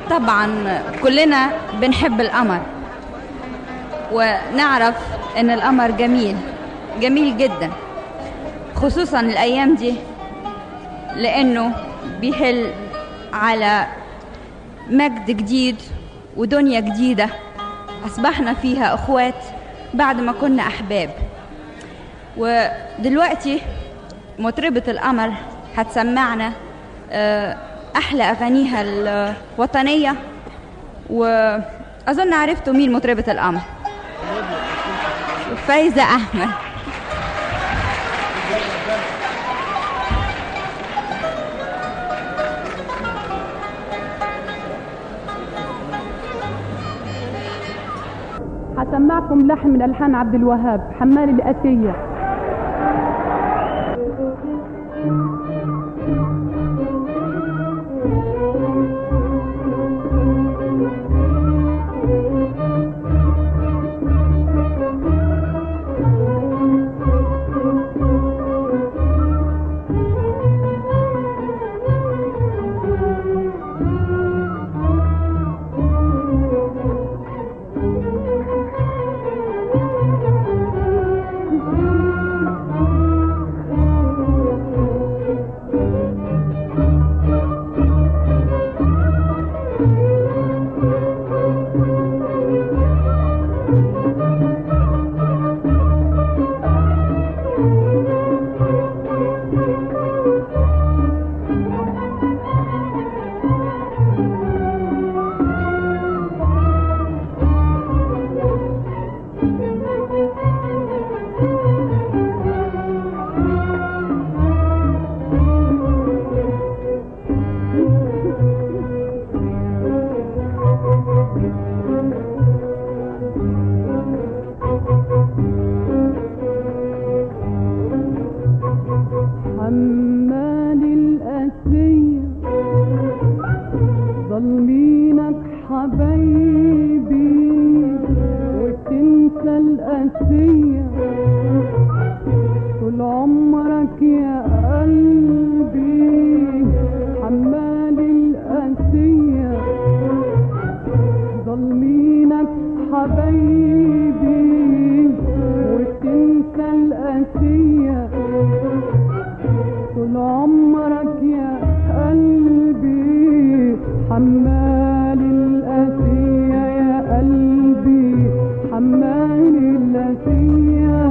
طبعا كلنا بنحب القمر ونعرف ان القمر جميل جميل جدا خصوصا الايام دي لانه بيهل على مجد جديد ودنيا جديده اصبحنا فيها اخوات بعد ما كنا احباب ودلوقتي مطربه القمر هتسمعنا آه، احلى اغانيها الوطنيه واظن عرفتوا مين مطربه القمر فايزه احمد هسمعكم لحن من الحان عبد الوهاب حمال الاتيه حمال الأسية ظالمينك حبايبي وتنسى الأسية طول عمرك يا قلبي حمال الأسية ظالمينك حبايبي وتنسى الأسية طول عمرك يا قلبي حمال الأسية يا قلبي حمال الأسية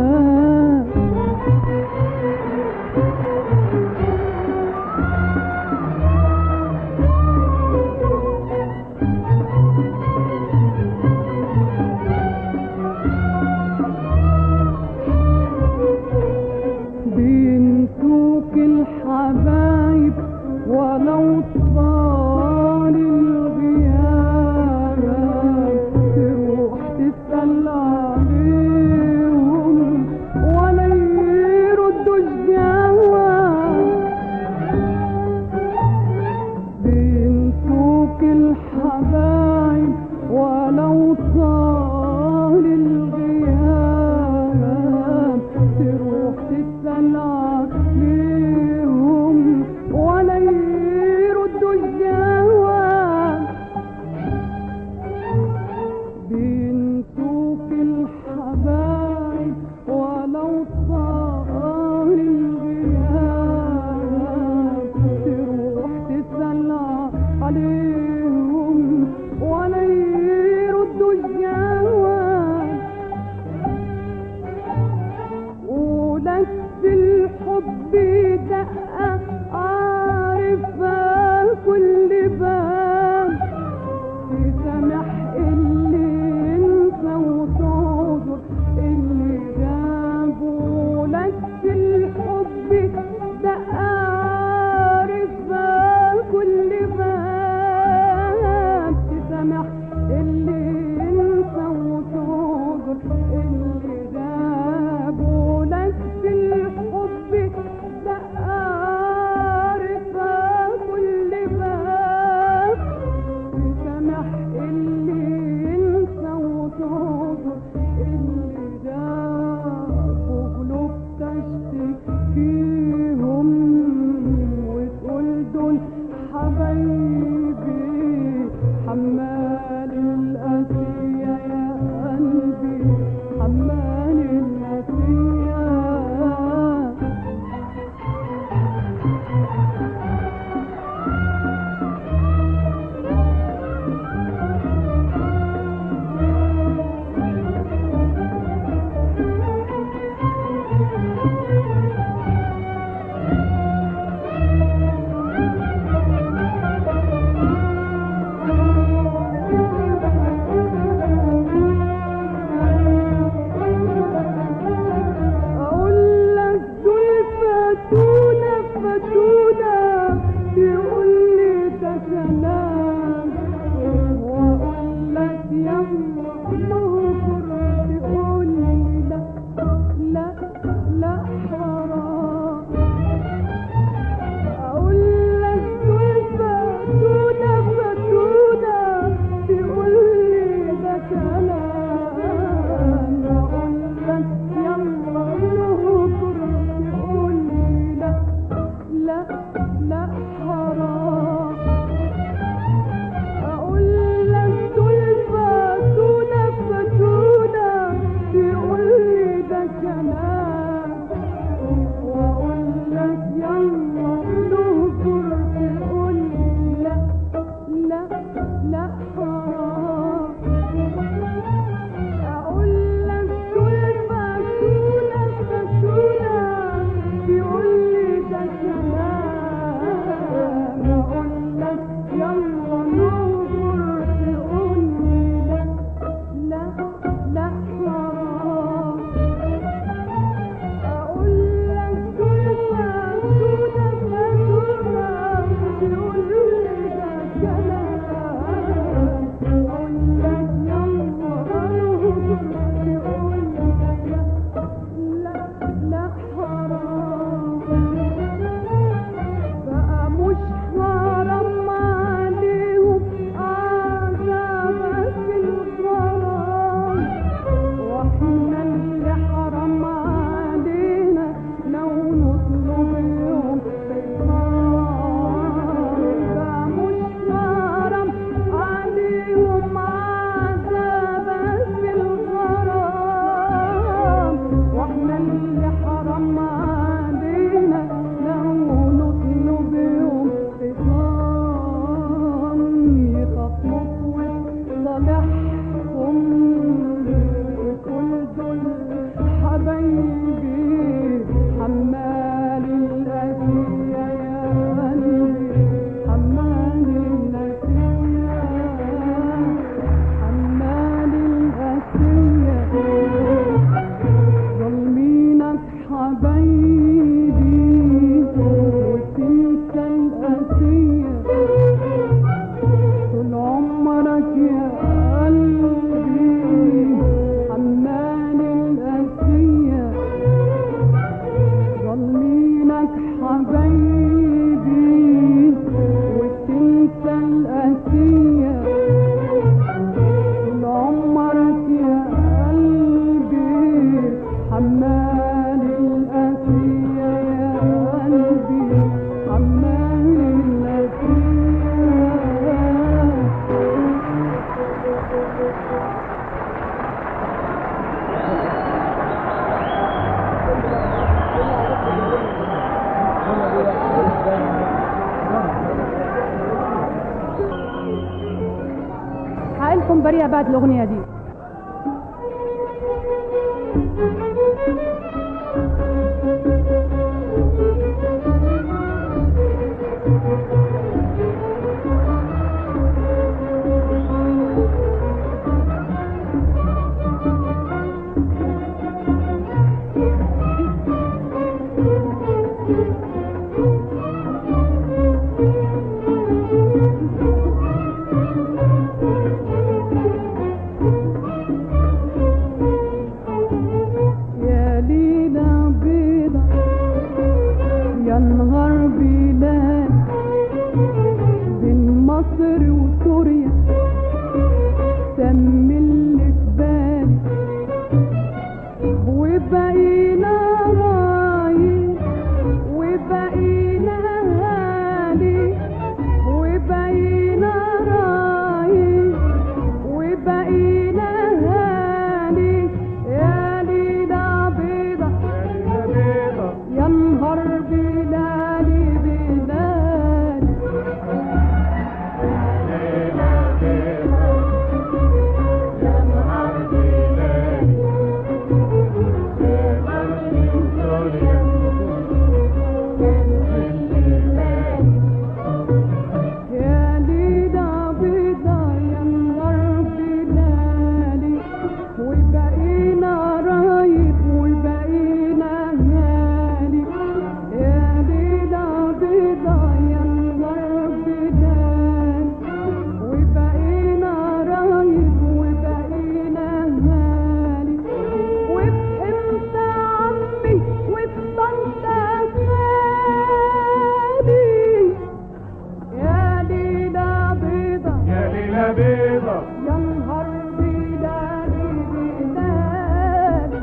بينسوك الحبايب ولو طال الغياب تروح تسأل عليهم ولا يردوا الجواب بينسوك الحبايب ولو طال الغياب تروح تسأل عليهم ولا يردوا الجواب بينسوك الحبايب ولو طال الغياب تروح تسأل عليهم ولا يردوا الجواب ولك في الحب دقة عارفة كل باب تسامح اللي ينسى وتعذر اللي جابوا لك في الحب دقة عارفة كل باب الأسية طول عمرك يا قلبي حمال الأسية يا قلبي حمال الأسية حقلكم بريئة بعد الأغنية دي يا ليلة بيضة يا نهار بلاد بين مصر وسوريا سم اللي في بالي وبقينا رايح وبقينا هادي وبقينا رايح وبقينا هادي يا ليلة بيضة يا نهار بلالي بلالي يا ليلة بيضة يا نهار بلالي وبقينا رايب وبقينا هالي يا ليلة بيضة يا نهار بلالي وبقينا رايب وبقينا هالي وفهمت عمي وفضلت غالي يا ليلة بيضة يا ليلة بيضة يا نهار بلالي بلالي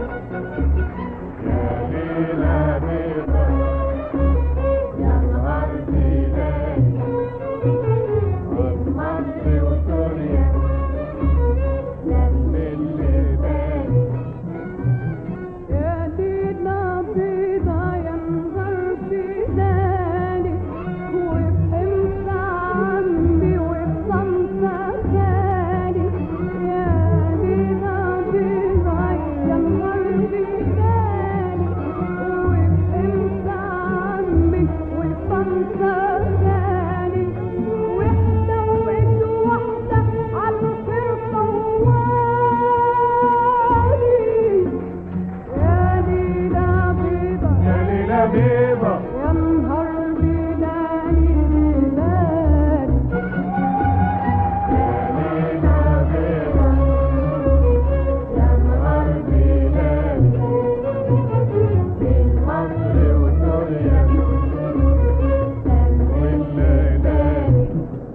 ليلة بيضة يا نهار بلاد من مصر وسوريا من اللي بالي يا ليلة بيضة يا نهار بلالي وفهمت عمي وفهمت خالي يا ليلة بيضة يا نهار بلالي وفهمت عمي وفهمت خالي وحدة وإيد واحدة عالخير طوالي يا ليلة بيضة يا ليلة بيضة يا نهار بلالي بلالي ليلة بيضة يا نهار بلاد من مصر وسوريا من اللي بالي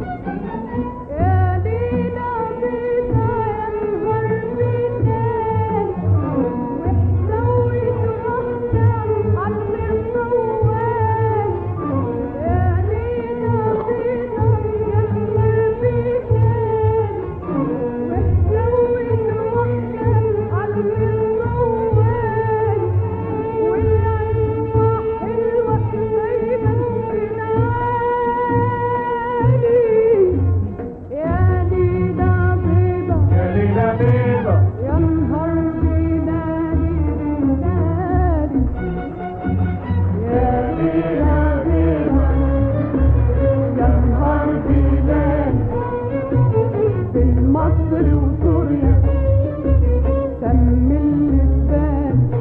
يا ليلة بيضة يا نهار بلالي وحدة وإيد واحدة عالخير طوالي يا ليلة بيضة يا نهار بلالي وحدة وإيد واحدة عالخير طوالي والعشرة حلوة دايما بنالي يا ليلة بيضة يا ليلة بيضة يا نهار بلالي بلالي يا ليلة بيضة يا نهار بلالي بين مصر وسوريا سم اللي في بالي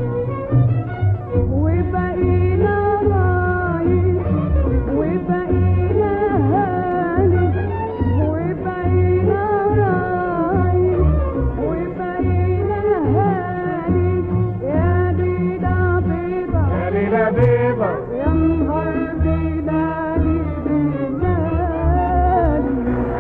وبقينا رايح وبقينا هاني وبقينا رايح وبقينا هاني يا ليلة بيضة يا ليلة بيضة يا نهار بلالي بلالي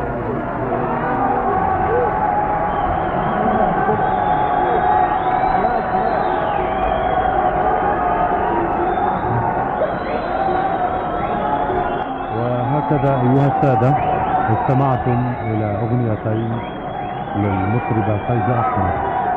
السادة استمعتم إلى أغنيتين للمطربة فايزة أحمد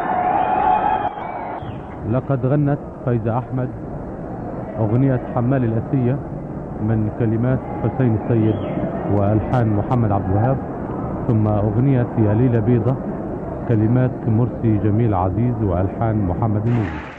لقد غنت فايزة أحمد أغنية حمال الأسية من كلمات حسين السيد وألحان محمد عبد الوهاب ثم أغنية يا ليلة بيضة كلمات مرسي جميل عزيز وألحان محمد النوبي